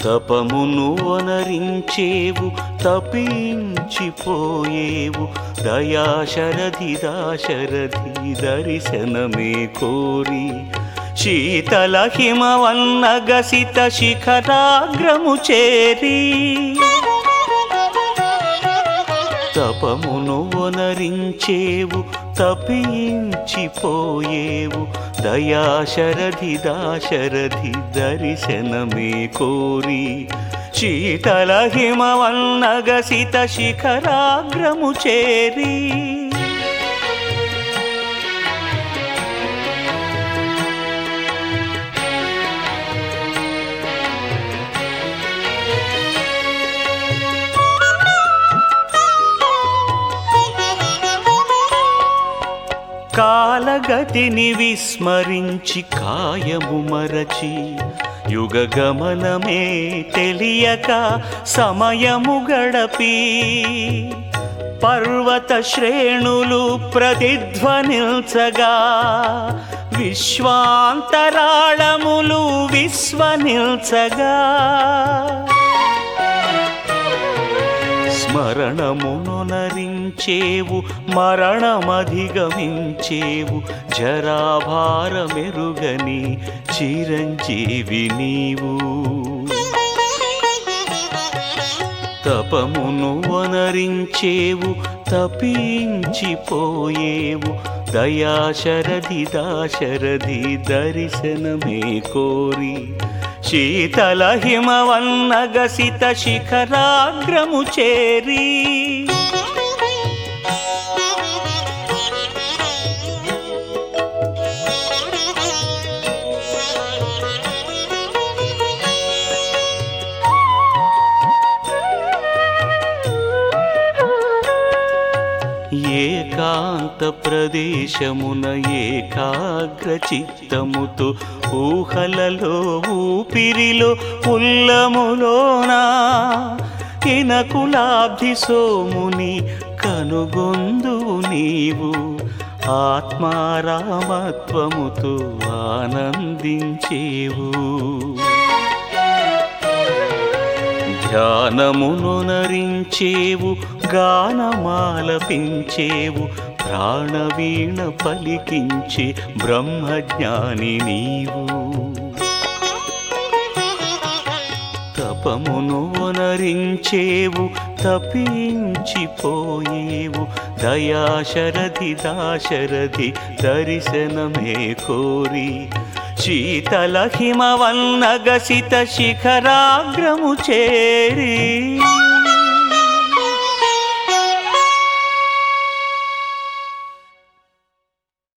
తపమును వనరించేవు తపించిపోయేవు దయాశరథి దాశరథి దర్శనమే కోరి శీతల హిమవన్న గసిత శిఖరాగ్రము చేరి తపమును వనరించేవు తపించిపోయేవు దయాశరథి దాశరథి దర్శనమే కోరి శీతల హిమవన్న గసిత శిఖరాగ్రము చేరి కాలగతిని విస్మరించి కాయము మరచి యుగ గమనమే తెలియక సమయము గడపి పర్వత శ్రేణులు ప్రతిధ్వనిల్చగా విశ్వాంతరాళములు విశ్వనిల్చగా స్మరణమునరించేవు మరణమధిగమించేవు జరాభారమెరుగని చిరంజీవి నీవు తపమును వనరించేవు తపించిపోయేవు దయాశరథి దాశరథి దర్శనమే కోరి శీతల హిమవన్న గసిత శిఖరాగ్రము చేరి ఏకాంత ప్రదేశమున ఏకాగ్ర చిత్తముతో ఊహలలో ఊపిరిలో ఉల్లములోనా కినకులాబ్ధి సోముని కనుగొందు నీవు ఆత్మారామత్వముతో ఆనందించేవు ధ్యానమునరించేవు గానమాలపించేవు ప్రాణవీణ పలికించే బ్రహ్మజ్ఞాని నీవు తపమును వనరించేవు తపించిపోయేవు దయాశరథి దాశరథి దర్శనమే కోరి శీతల హిమవన్న గసిత శిఖరాగ్రము చేరి